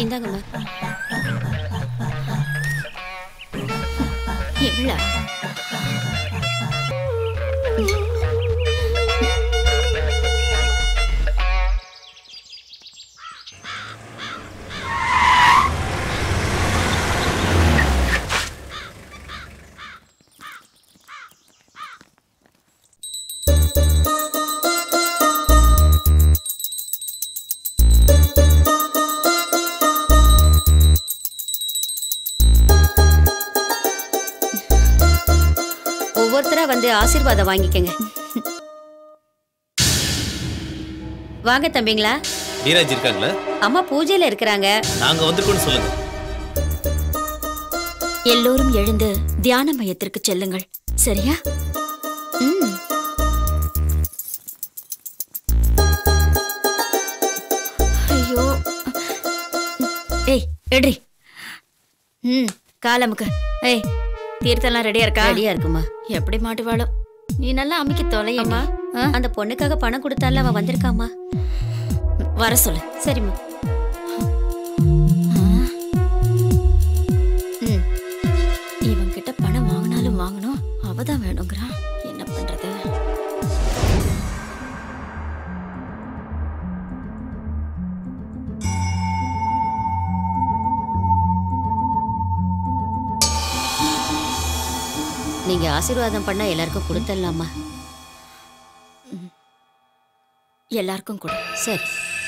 இந்தாங்கம்மா எவ்வளோ ஒவ்வொருத்தரா வந்து ஆசீர்வாதம் வாங்கிக்கங்க வாங்க தம்பிங்களா நீராஜ் இருக்காங்களா அம்மா பூஜையில இருக்கிறாங்க நாங்க வந்திருக்கோம்னு சொல்லுங்க எல்லோரும் எழுந்து தியான மையத்திற்கு செல்லுங்கள் சரியா ம் ஐயோ ஏய் எடுறி ம் காலமுக்கு ஏய் தீர்த்தெல்லாம் ரெடியா இருக்கா ரெடியா இருக்குமா எப்படி மாட்டுவாளோ நீ நல்லா அமைக்க தொலையம்மா அந்த பொண்ணுக்காக பணம் கொடுத்தால அவ வந்திருக்காமா வர சொல்லு சரிம்மா ம் இவன் கிட்ட பணம் வாங்கினாலும் வாங்கணும் அவதான் வேணுங்கிறான் என்ன பண்றது நீங்க ஆசீர்வாதம் பண்ணா எல்லாருக்கும் கொடுத்துடலாமா எல்லாருக்கும் கொடு சரி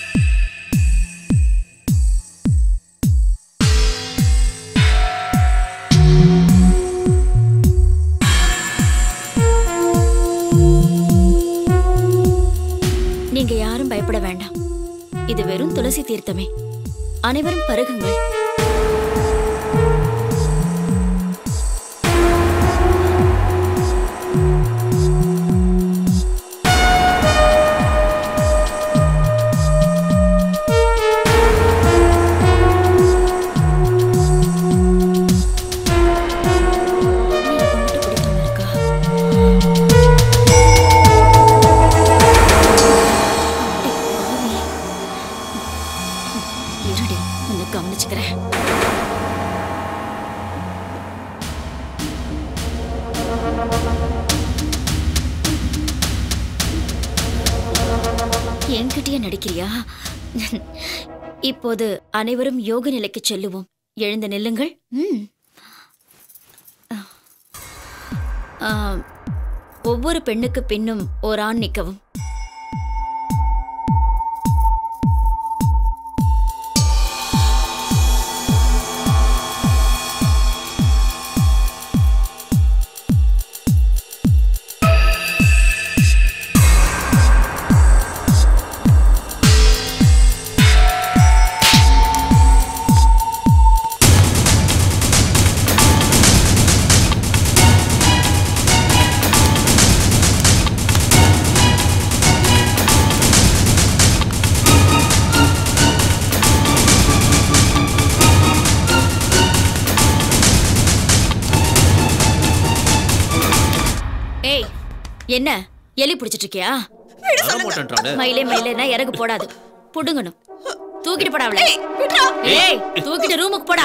நீங்க யாரும் பயப்பட வேண்டாம் இது வெறும் துளசி தீர்த்தமே அனைவரும் பருகுங்கள் நீ இதை மட்டும் குடிக்காம இருக்கா? அடி பாவி. இருடி உன்னை கவனிச்சுக்கிறேன் என்கிட்டயே நடிக்கிறியா இப்போது அனைவரும் யோக நிலைக்கு செல்லுவோம் எழுந்து நில்லுங்கள் ம் ஆ, ஒவ்வொரு பெண்ணுக்கு பின்னும் ஓர் ஆண் நிற்கவும் ஏய் என்ன எலி பிடிச்சிட்டு இருக்கியா வர மாட்டேன்றானே மயிலே மயிலேனா இறகு போடாது புடுங்கணும் தூக்கிட்டு போடா அவளை ஏய் தூக்கிட்டு ரூமுக்கு போடா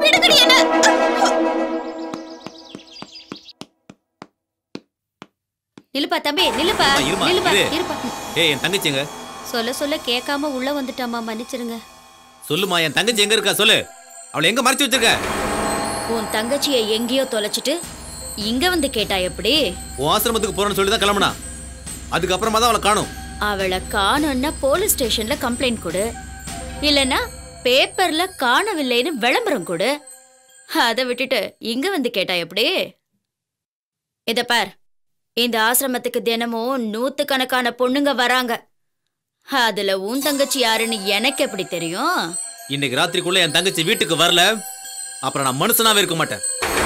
நில்லுப்பா தம்பி நில்லுப்பா அம்மா, இரும்மா, நில்லுப்பா இரு. இருப்பா ஏய் என் தங்கச்சிங்க சொல்ல சொல்ல கேட்காம உள்ள வந்துட்டாமா மன்னிச்சிருங்க சொல்லுமா என் தங்கச்சி எங்க இருக்கா சொல்லு அவளை எங்க மறைச்சு வச்சிருக்க உன் தங்கச்சியை எங்கேயோ தொலைச்சிட்டு இங்க வந்து கேட்டா எப்படி உன் ஆசிரமத்துக்கு போறேன்னு சொல்லி தான் கிளம்புனா அதுக்கப்புறமா தான் அவளை காணும் அவளை காணோன்னா போலீஸ் ஸ்டேஷன்ல கம்ப்ளைண்ட் கொடு இல்லனா பேப்பர்ல காணவில்லைன்னு விளம்பரம் கொடு அதை விட்டுட்டு இங்க வந்து கேட்டா எப்படி இத பார் இந்த ஆசிரமத்துக்கு தினமும் நூத்துக்கணக்கான பொண்ணுங்க வராங்க அதுல உன் தங்கச்சி யாருன்னு எனக்கு எப்படி தெரியும் இன்னைக்கு ராத்திரிக்குள்ள என் தங்கச்சி வீட்டுக்கு வரல அப்புறம் நான் மனுஷனாவே இருக்க மாட்டேன்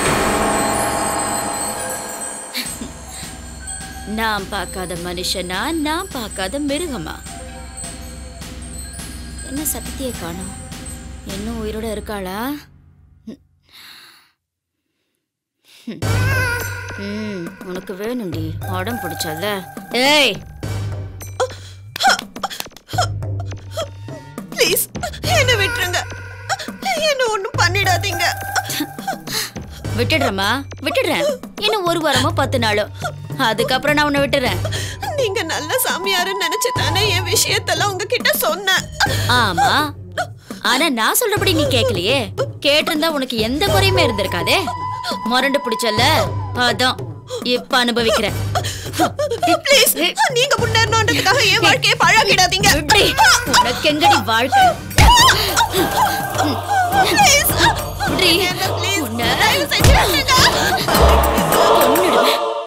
நான் பார்க்காத மனுஷனா நான் பார்க்காத மிருகமா என்ன சத்தியை காணோம் இன்னும் உயிரோட இருக்காளா ம் உனக்கு வேணும்டி உடம்பு பிடிச்சல ஏய் ப்ளீஸ் என்ன விட்டுருங்க என்ன ஒண்ணும் பண்ணிடாதீங்க விட்டுடுறேம்மா விட்டுடுறேன் இன்னும் ஒரு வாரமோ பத்து நாளோ அதுக்கப்புறம் நான் உன்னை விட்டுறேன் நீங்க நல்ல சாமியாருன்னு நினைச்சு தானே என் விஷயத்தெல்லாம் உங்ககிட்ட சொன்னேன் ஆமா ஆனா நான் சொல்றபடி நீ கேட்கலையே கேட்டிருந்தா உனக்கு எந்த குறையுமே இருந்திருக்காதே முரண்டு பிடிச்சல்ல அதான் இப்ப அனுபவிக்கிறேன் ப்ளீஸ் நீங்க முன்னேறணுன்றதுக்காக என் வாழ்க்கையை பழகிடாதீங்க விட்ரி, உனக்கு எங்கடி வாழ்க்கை ப்ளீஸ் விட்ரி, என்ன ப்ளீஸ் உன்னை- தயவு செஞ்சு விட்டுங்க